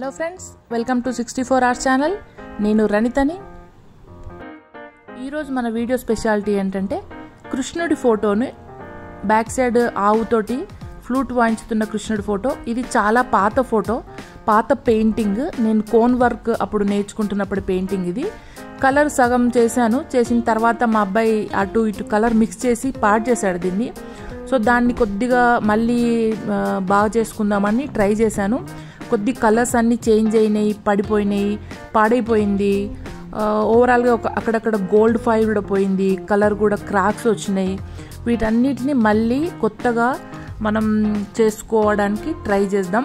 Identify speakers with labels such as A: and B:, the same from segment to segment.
A: hello friends welcome to sixty four arts channel నేను రణితని ఈరోజు మన వీడియో స్పెషాలిటీ ఏంటంటే కృష్ణుడి ఫోటోని బ్యాక్ సైడ్ ఆవుతోటి ఫ్లూట్ వాయించుతున్న కృష్ణుడి ఫోటో ఇది చాలా పాత ఫోటో పాత పెయింటింగ్ నేను కోన్ వర్క్ అప్పుడు నేర్చుకుంటున్నప్పుడు పెయింటింగ్ ఇది కలర్ సగం చేశాను చేసిన తర్వాత మా అబ్బాయి అటు ఇటు కలర్ మిక్స్ చేసి పాడు చేశాడు దీన్ని సో దాన్ని కొద్దిగా మళ్ళీ ఆ, బాగా చేసుకుందామని ట్రై చేశాను కొద్ది కలర్స్ అన్నీ చేంజ్ అయినాయి పడిపోయినాయి పాడైపోయింది ఆ, ఓవరాల్గా ఒక అక్కడక్కడ గోల్డ్ ఫైల్ కూడా పోయింది కలర్ కూడా క్రాక్స్ వచ్చినాయి వీటన్నిటిని మళ్ళీ కొత్తగా మనం చేసుకోవడానికి ట్రై చేద్దాం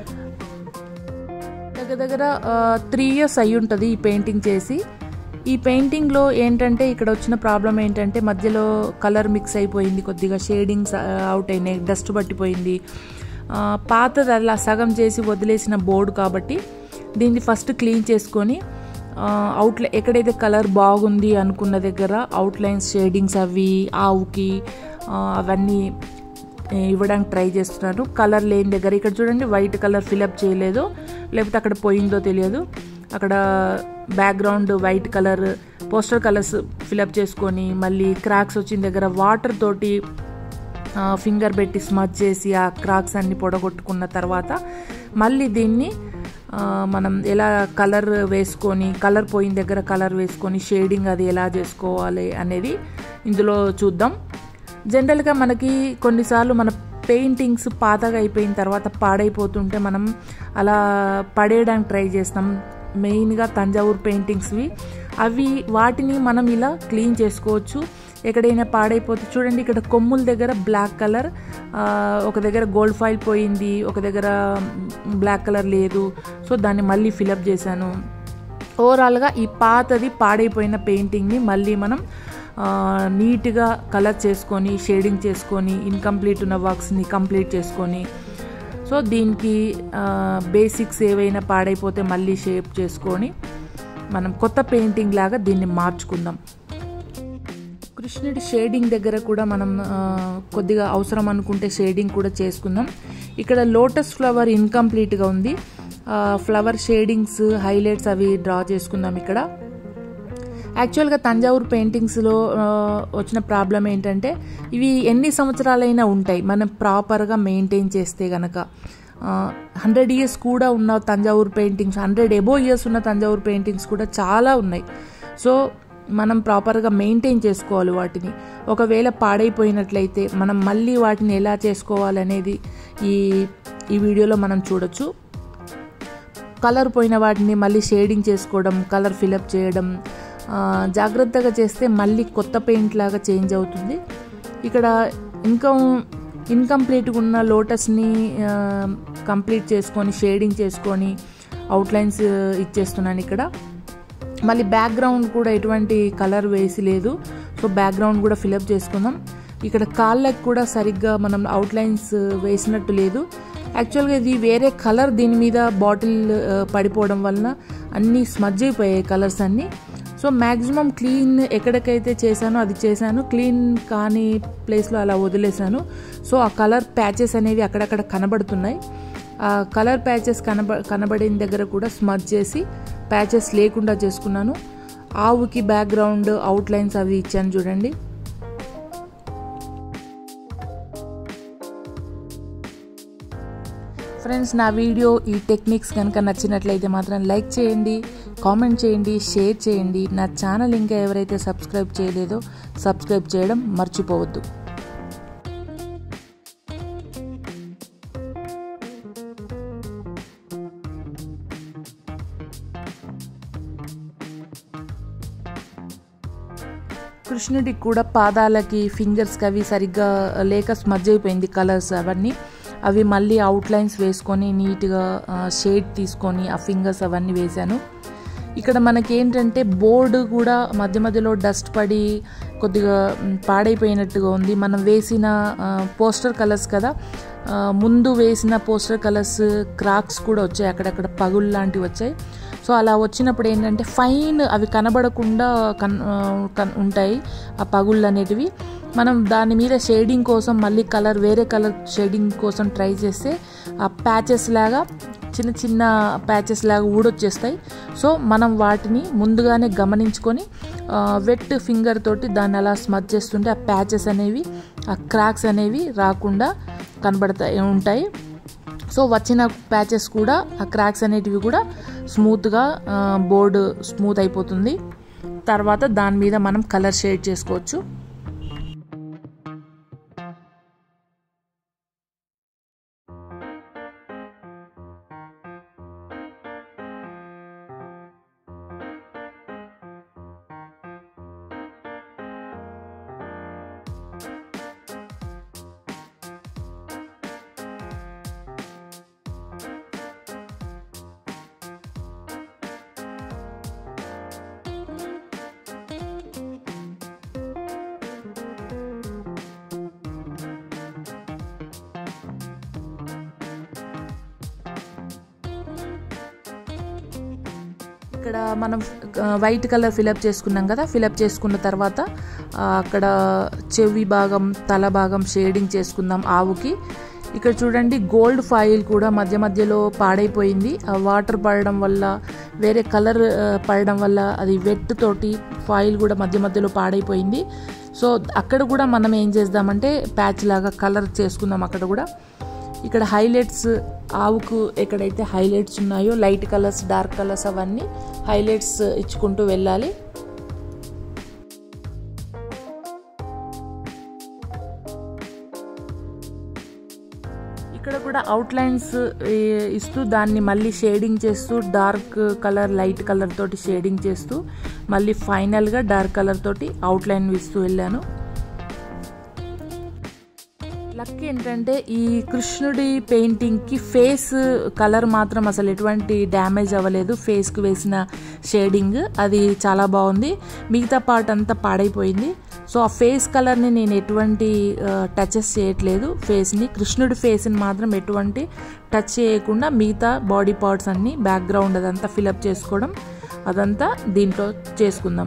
A: దగ్గర దగ్గర త్రీ ఇయర్స్ అయి ఉంటుంది ఈ పెయింటింగ్ చేసి ఈ పెయింటింగ్లో ఏంటంటే ఇక్కడ వచ్చిన ప్రాబ్లం ఏంటంటే మధ్యలో కలర్ మిక్స్ అయిపోయింది కొద్దిగా షేడింగ్స్ అవుట్ అయినాయి డస్ట్ పట్టిపోయింది ఆ, పాతది అలా సగం చేసి వదిలేసిన బోర్డు కాబట్టి దీన్ని ఫస్ట్ క్లీన్ చేసుకొని అవుట్లై ఎక్కడైతే కలర్ బాగుంది అనుకున్న దగ్గర అవుట్లైన్స్ షేడింగ్స్ అవి ఆవుకి ఆ, అవన్నీ ఇవ్వడానికి ట్రై చేస్తున్నాను కలర్ లేని దగ్గర ఇక్కడ చూడండి వైట్ కలర్ ఫిలప్ చేయలేదు లేకపోతే అక్కడ పోయిందో తెలియదు అక్కడ background white colour poster colours fill up చేసుకొని మళ్ళీ క్రాక్స్ వచ్చిన దగ్గర వాటర్ తోటి ఫింగర్ పెట్టి స్మచ్ చేసి ఆ క్రాక్స్ అన్ని పొడగొట్టుకున్న తర్వాత మళ్ళీ దీన్ని ఆ, మనం ఎలా కలర్ వేసుకొని కలర్ పోయిన దగ్గర కలర్ వేసుకొని షేడింగ్ అది ఎలా చేసుకోవాలి అనేది ఇందులో చూద్దాం జనరల్గా మనకి కొన్నిసార్లు మన పెయింటింగ్స్ పాతగా అయిపోయిన తర్వాత పాడైపోతుంటే మనం అలా పడేయడానికి ట్రై చేస్తాం మెయిన్గా తంజావూరు పెయింటింగ్స్వి అవి వాటిని మనం ఇలా క్లీన్ చేసుకోవచ్చు ఎక్కడైనా పాడైపోతే చూడండి ఇక్కడ కొమ్ముల దగ్గర బ్లాక్ కలర్ ఒక దగ్గర గోల్డ్ ఫైల్ పోయింది ఒక దగ్గర బ్లాక్ కలర్ లేదు సో దాన్ని మళ్ళీ ఫిలప్ చేశాను ఓవరాల్గా ఈ పాతది పాడైపోయిన పెయింటింగ్ని మళ్ళీ మనం ఆ, నీట్గా కలర్ చేసుకొని షేడింగ్ చేసుకొని ఇన్కంప్లీట్ ఉన్న వర్క్స్ని కంప్లీట్ చేసుకొని సో దీనికి బేసిక్స్ ఏవైనా పాడైపోతే మళ్ళీ షేప్ చేసుకొని మనం కొత్త పెయింటింగ్ లాగా దీన్ని మార్చుకుందాం కృష్ణుడి షేడింగ్ దగ్గర కూడా మనం ఆ, కొద్దిగా అవసరం అనుకుంటే షేడింగ్ కూడా చేసుకుందాం ఇక్కడ లోటస్ ఫ్లవర్ ఇన్కంప్లీట్గా ఉంది ఆ, ఫ్లవర్ షేడింగ్స్ హైలైట్స్ అవి డ్రా చేసుకుందాం ఇక్కడ యాక్చువల్గా తంజావూరు పెయింటింగ్స్లో ఆ, వచ్చిన ప్రాబ్లం ఏంటంటే ఇవి ఎన్ని సంవత్సరాలైనా ఉంటాయి మనం ప్రాపర్గా మెయింటైన్ చేస్తే గనక హండ్రెడ్ ఇయర్స్ కూడా ఉన్న Thanjavur paintings hundred above years ఉన్న తంజావూరు పెయింటింగ్స్ కూడా చాలా ఉన్నాయి సో మనం ప్రాపర్గా మెయింటైన్ చేసుకోవాలి వాటిని ఒకవేళ పాడైపోయినట్లయితే మనం మళ్ళీ వాటిని ఎలా చేసుకోవాలనేది ఈ ఈ వీడియోలో మనం చూడొచ్చు కలర్ పోయిన వాటిని మళ్ళీ షేడింగ్ చేసుకోవడం కలర్ ఫిలప్ చేయడం ఆ, జాగ్రత్తగా చేస్తే మళ్ళీ కొత్త పెయింట్ లాగా చేంజ్ అవుతుంది ఇక్కడ ఇంకా ఇన్కంప్లీట్గా ఉన్న లోటస్ని కంప్లీట్ చేసుకొని షేడింగ్ చేసుకొని అవుట్లైన్స్ ఇచ్చేస్తున్నాను ఇక్కడ మళ్ళీ బ్యాక్గ్రౌండ్ కూడా ఎటువంటి కలర్ వేసి లేదు సో బ్యాక్గ్రౌండ్ కూడా ఫిలప్ చేసుకుందాం ఇక్కడ కాళ్ళకి కూడా సరిగ్గా మనం అవుట్లైన్స్ వేసినట్టు లేదు యాక్చువల్గా ఇది వేరే కలర్ దీని మీద బాటిల్ ఆ, పడిపోవడం వలన అన్నీ స్మజ్ అయిపోయాయి కలర్స్ అన్నీ సో మ్యాక్సిమం క్లీన్ ఎక్కడికైతే చేశానో అది చేశాను క్లీన్ కాని ప్లేస్లో అలా వదిలేశాను సో ఆ కలర్ ప్యాచెస్ అనేవి అక్కడక్కడ కనబడుతున్నాయి ఆ కలర్ ప్యాచెస్ కనబ కనబడిన దగ్గర కూడా స్మచ్ చేసి ప్యాచెస్ లేకుండా చేసుకున్నాను ఆవుకి బ్యాక్గ్రౌండ్ అవుట్లైన్స్ అవి ఇచ్చాను చూడండి ఫ్రెండ్స్ నా వీడియో ఈ టెక్నిక్స్ కనుక నచ్చినట్లయితే మాత్రం లైక్ చేయండి కామెంట్ చేయండి షేర్ చేయండి నా ఛానల్ ఇంకా ఎవరైతే సబ్స్క్రైబ్ చేయలేదో సబ్స్క్రైబ్ చేయడం మర్చిపోవద్దు కృష్ణుడికి కూడా పాదాలకి ఫింగర్స్కి అవి సరిగ్గా లేక స్మజ్ అయిపోయింది కలర్స్ అవన్నీ అవి మళ్ళీ అవుట్లైన్స్ వేసుకొని నీట్గా షేడ్ తీసుకొని ఆ ఫింగర్స్ అవన్నీ వేశాను ఇక్కడ మనకి ఏంటంటే బోర్డు కూడా మధ్య మధ్యలో డస్ట్ పడి కొద్దిగా మ్, పాడైపోయినట్టుగా ఉంది మనం వేసిన పోస్టర్ కలర్స్ కదా ఆ, ముందు వేసిన పోస్టర్ కలర్స్ క్రాక్స్ కూడా వచ్చాయి అక్కడక్కడ పగుళ్ళు లాంటివి వచ్చాయి సో అలా వచ్చినప్పుడు ఏంటంటే ఫైన్ అవి కనబడకుండా కన్ ఆ, కన్- ఉంటాయి ఆ పగుళ్ళు అనేటివి మనం దాని మీద షేడింగ్ కోసం మళ్ళీ కలర్ వేరే కలర్ షేడింగ్ కోసం ట్రై చేస్తే ఆ ప్యాచెస్ లాగా చిన్న చిన్న ప్యాచెస్ లాగా ఊడొచ్చేస్తాయి సో మనం వాటిని ముందుగానే గమనించుకొని వెట్ ఫింగర్ తోటి దాన్ని అలా స్మచ్ చేస్తుంటే ఆ ప్యాచెస్ అనేవి ఆ క్రాక్స్ అనేవి రాకుండా కనబడతాయి ఉంటాయి సో వచ్చిన ప్యాచెస్ కూడా ఆ క్రాక్స్ అనేటివి కూడా స్మూత్గా బోర్డు స్మూత్ అయిపోతుంది తర్వాత దాని మీద మనం కలర్ షేడ్ చేసుకోవచ్చు ఇక్కడ మనం వైట్ కలర్ ఫిలప్ చేసుకున్నాం కదా ఫిలప్ చేసుకున్న తర్వాత అక్కడ చెవి భాగం తల భాగం షేడింగ్ చేసుకుందాం ఆవుకి ఇక్కడ చూడండి గోల్డ్ ఫాయిల్ కూడా మధ్య మధ్యలో పాడైపోయింది ఆ వాటర్ పడడం వల్ల వేరే కలర్ పడడం వల్ల అది వెట్ తోటి ఫాయిల్ కూడా మధ్య మధ్యలో పాడైపోయింది సో అక్కడ కూడా మనం ఏం చేద్దామంటే ప్యాచ్ లాగా కలర్ చేసుకుందాం అక్కడ కూడా ఇక్కడ హైలైట్స్ ఆవుకు ఎక్కడైతే హైలైట్స్ ఉన్నాయో లైట్ కలర్స్ డార్క్ కలర్స్ అవన్నీ హైలైట్స్ ఇచ్చుకుంటూ వెళ్ళాలి ఇక్కడ కూడా అవుట్లైన్స్ ఇస్తూ దాన్ని మళ్ళీ షేడింగ్ చేస్తూ డార్క్ కలర్ లైట్ కలర్ తోటి షేడింగ్ చేస్తూ మళ్ళీ ఫైనల్గా డార్క్ కలర్ తోటి అవుట్లైన్ ఇస్తూ వెళ్ళాను లక్ ఏంటంటే ఈ కృష్ణుడి పెయింటింగ్కి ఫేస్ కలర్ మాత్రం అసలు ఎటువంటి డ్యామేజ్ అవ్వలేదు ఫేస్కి వేసిన షేడింగ్ అది చాలా బాగుంది మిగతా పార్ట్ అంతా పాడైపోయింది సో ఆ ఫేస్ కలర్ని నేను ఎటువంటి టచెస్ చేయట్లేదు ఫేస్ని కృష్ణుడి ఫేస్ని మాత్రం ఎటువంటి టచ్ చేయకుండా మిగతా బాడీ పార్ట్స్ అన్నీ బ్యాక్గ్రౌండ్ అదంతా ఫిలప్ చేసుకోవడం అదంతా దీంట్లో చేసుకుందాం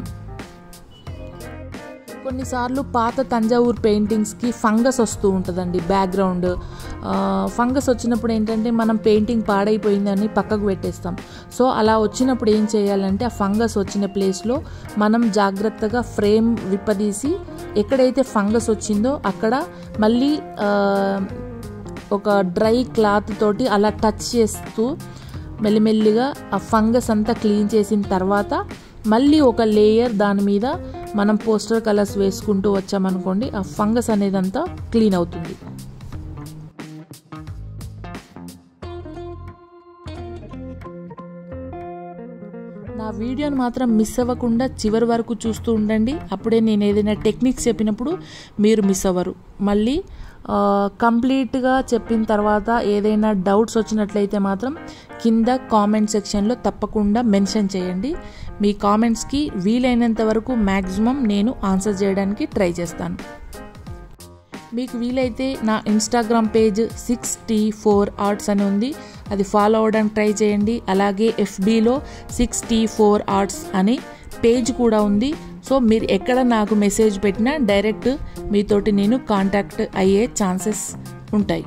A: కొన్నిసార్లు పాత తంజావూరు పెయింటింగ్స్కి ఫంగస్ వస్తూ ఉంటుందండి బ్యాక్గ్రౌండ్ ఫంగస్ వచ్చినప్పుడు ఏంటంటే మనం పెయింటింగ్ పాడైపోయిందని పక్కకు పెట్టేస్తాం సో అలా వచ్చినప్పుడు ఏం చేయాలంటే ఆ ఫంగస్ వచ్చిన ప్లేస్లో మనం జాగ్రత్తగా ఫ్రేమ్ విప్పదీసి ఎక్కడైతే ఫంగస్ వచ్చిందో అక్కడ మళ్ళీ ఒక డ్రై క్లాత్ తోటి అలా టచ్ చేస్తూ మెల్లిమెల్లిగా ఆ ఫంగస్ అంతా క్లీన్ చేసిన తర్వాత మళ్ళీ ఒక లేయర్ దాని మీద మనం పోస్టర్ కలర్స్ వేసుకుంటూ వచ్చామనుకోండి ఆ ఫంగస్ అనేది అంతా క్లీన్ అవుతుంది నా వీడియోని మాత్రం మిస్ అవ్వకుండా చివరి వరకు చూస్తూ ఉండండి అప్పుడే నేను ఏదైనా టెక్నిక్స్ చెప్పినప్పుడు మీరు మిస్ అవ్వరు మళ్ళీ కంప్లీట్గా చెప్పిన తర్వాత ఏదైనా డౌట్స్ వచ్చినట్లయితే మాత్రం కింద కామెంట్ సెక్షన్లో తప్పకుండా మెన్షన్ చేయండి మీ కామెంట్స్కి వీలైనంత వరకు మ్యాక్సిమం నేను ఆన్సర్ చేయడానికి ట్రై చేస్తాను మీకు వీలైతే నా Instagram page sixty four arts అని ఉంది అది ఫాలో అవ్వడానికి ట్రై చేయండి అలాగే ఎఫ్బీలో సిక్స్ టీ ఫోర్ ఆర్ట్స్ అని పేజ్ కూడా ఉంది సో మీరు ఎక్కడ నాకు మెసేజ్ పెట్టినా డైరెక్ట్ మీతోటి నేను కాంటాక్ట్ అయ్యే ఛాన్సెస్ ఉంటాయి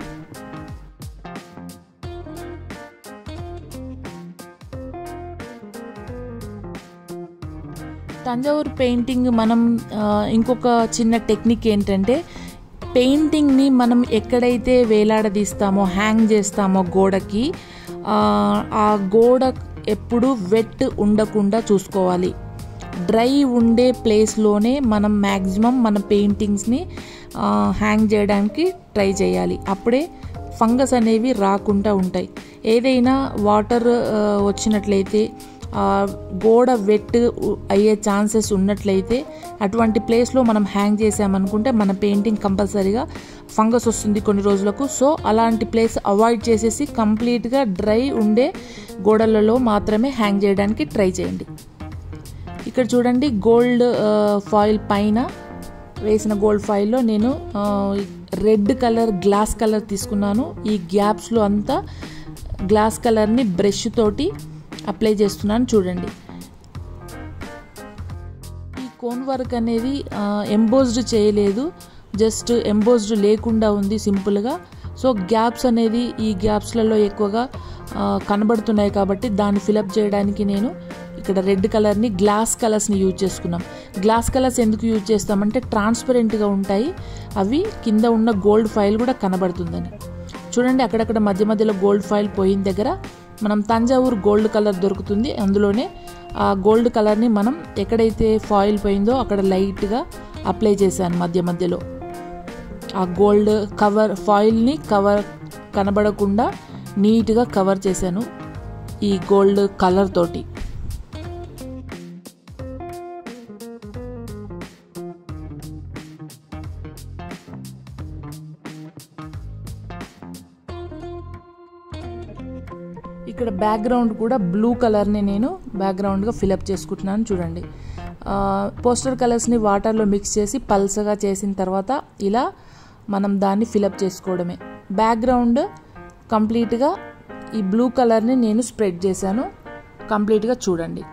A: తంజావూరు పెయింటింగ్ మనం ఇంకొక చిన్న టెక్నిక్ ఏంటంటే పెయింటింగ్ని మనం ఎక్కడైతే వేలాడదీస్తామో హ్యాంగ్ చేస్తామో గోడకి ఆ గోడ ఎప్పుడు వెట్ ఉండకుండా చూసుకోవాలి డ్రై ఉండే ప్లేస్లోనే మనం మ్యాక్సిమం మన పెయింటింగ్స్ని హ్యాంగ్ చేయడానికి ట్రై చేయాలి అప్పుడే ఫంగస్ అనేవి రాకుండా ఉంటాయి ఏదైనా వాటర్ వచ్చినట్లయితే గోడ వెట్ అయ్యే ఛాన్సెస్ ఉన్నట్లయితే అటువంటి ప్లేస్లో మనం హ్యాంగ్ చేసామనుకుంటే మన పెయింటింగ్ కంపల్సరీగా ఫంగస్ వస్తుంది కొన్ని రోజులకు సో అలాంటి ప్లేస్ అవాయిడ్ చేసేసి కంప్లీట్గా డ్రై ఉండే గోడలలో మాత్రమే హ్యాంగ్ చేయడానికి ట్రై చేయండి ఇక్కడ చూడండి గోల్డ్ ఫాయిల్ పైన వేసిన గోల్డ్ ఫాయిల్లో నేను రెడ్ కలర్ గ్లాస్ కలర్ తీసుకున్నాను ఈ గ్యాప్స్లో అంతా గ్లాస్ కలర్ని బ్రష్ తోటి అప్లై చేస్తున్నాను చూడండి ఈ కోన్ వర్క్ అనేది ఎంబోజ్డ్ చేయలేదు జస్ట్ ఎంబోజ్డ్ లేకుండా ఉంది సింపుల్గా సో గ్యాప్స్ అనేది ఈ గ్యాప్స్లలో ఎక్కువగా ఆ, కనబడుతున్నాయి కాబట్టి దాన్ని ఫిలప్ చేయడానికి నేను ఇక్కడ రెడ్ కలర్ని గ్లాస్ కలర్స్ని యూజ్ చేసుకున్నాం గ్లాస్ కలర్స్ ఎందుకు యూజ్ చేస్తామంటే ట్రాన్స్పరెంట్గా ఉంటాయి అవి కింద ఉన్న గోల్డ్ ఫైల్ కూడా కనబడుతుందని చూడండి అక్కడక్కడ మధ్య మధ్యలో గోల్డ్ ఫైల్ పోయిన దగ్గర మనం తంజావూరు గోల్డ్ కలర్ దొరుకుతుంది అందులోనే ఆ గోల్డ్ కలర్ని మనం ఎక్కడైతే ఫాయిల్ పోయిందో అక్కడ లైట్గా అప్లై చేశాను మధ్య మధ్యలో ఆ గోల్డ్ కవర్ ఫాయిల్ని కవర్ కనబడకుండా నీట్గా కవర్ చేశాను ఈ గోల్డ్ కలర్ తోటి ఇక్కడ బ్యాక్గ్రౌండ్ కూడా బ్లూ కలర్ని నేను బ్యాక్గ్రౌండ్గా ఫిలప్ చేసుకుంటున్నాను చూడండి ఆ, పోస్టర్ కలర్స్ని వాటర్లో మిక్స్ చేసి పల్సగా చేసిన తర్వాత ఇలా మనం దాన్ని ఫిలప్ చేసుకోవడమే బ్యాక్గ్రౌండ్ కంప్లీట్గా ఈ బ్లూ కలర్ని నేను స్ప్రెడ్ చేశాను కంప్లీట్గా చూడండి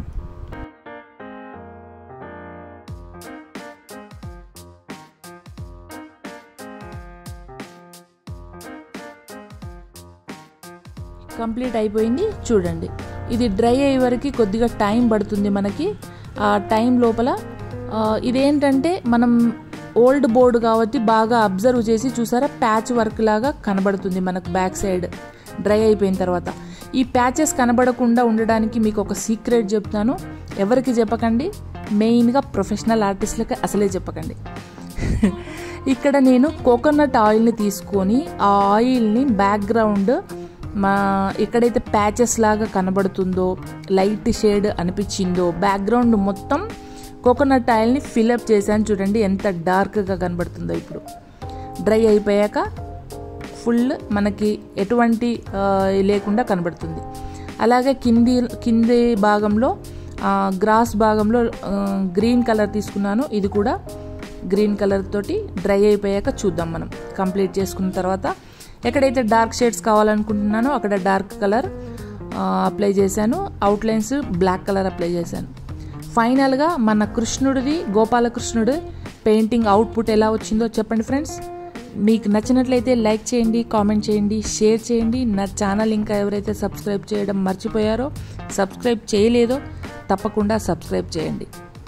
A: కంప్లీట్ అయిపోయింది చూడండి ఇది డ్రై అయ్యే వరకు కొద్దిగా టైం పడుతుంది మనకి ఆ టైం లోపల ఆ, ఇదేంటంటే మనం ఓల్డ్ బోర్డు కాబట్టి బాగా అబ్జర్వ్ చేసి చూసారా ప్యాచ్ వర్క్ లాగా కనబడుతుంది మనకు బ్యాక్ సైడ్ డ్రై అయిపోయిన తర్వాత ఈ ప్యాచెస్ కనబడకుండా ఉండడానికి మీకు ఒక సీక్రెట్ చెప్తాను ఎవరికి చెప్పకండి మెయిన్గా ప్రొఫెషనల్ ఆర్టిస్ట్లకి అసలే చెప్పకండి ఇక్కడ నేను కోకోనట్ ఆయిల్ని తీసుకొని ఆ ఆయిల్ని బ్యాక్గ్రౌండ్ మా ఎక్కడైతే ప్యాచెస్ లాగా కనబడుతుందో లైట్ షేడ్ అనిపించిందో బ్యాక్గ్రౌండ్ మొత్తం కోకోనట్ ఆయిల్ని ఫిలప్ చేశాను చూడండి ఎంత డార్క్గా కనబడుతుందో ఇప్పుడు డ్రై అయిపోయాక ఫుల్ మనకి ఎటువంటి ఆ, లేకుండా కనబడుతుంది అలాగే కింది కింది భాగంలో ఆ, గ్రాస్ భాగంలో ఆ, గ్రీన్ కలర్ తీసుకున్నాను ఇది కూడా గ్రీన్ కలర్ తోటి డ్రై అయిపోయాక చూద్దాం మనం కంప్లీట్ చేసుకున్న తర్వాత ఎక్కడైతే డార్క్ షేడ్స్ కావాలనుకుంటున్నానో అక్కడ డార్క్ కలర్ అప్లై చేశాను అవుట్లైన్స్ బ్లాక్ కలర్ అప్లై చేశాను ఫైనల్గా మన కృష్ణుడిది గోపాలకృష్ణుడు పెయింటింగ్ అవుట్పుట్ ఎలా వచ్చిందో చెప్పండి ఫ్రెండ్స్ మీకు నచ్చినట్లయితే లైక్ చేయండి కామెంట్ చేయండి షేర్ చేయండి నా ఛానల్ ఇంకా ఎవరైతే సబ్స్క్రైబ్ చేయడం మర్చిపోయారో సబ్స్క్రైబ్ చేయలేదో తప్పకుండా సబ్స్క్రైబ్ చేయండి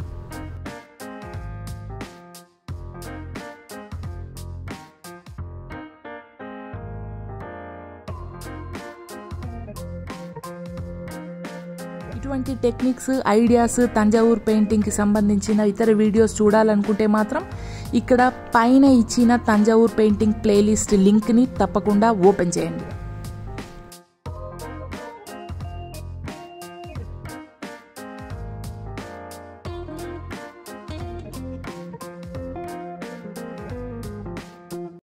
A: ఇటువంటి టెక్నిక్స్ ఐడియాస్ తంజావూర్ పెయింటింగ్కి సంబంధించిన ఇతర వీడియోస్ చూడాలనుకుంటే మాత్రం ఇక్కడ పైన ఇచ్చిన తంజావూర్ పెయింటింగ్ ప్లేలిస్ట్ లింక్ని తప్పకుండా ఓపెన్ చేయండి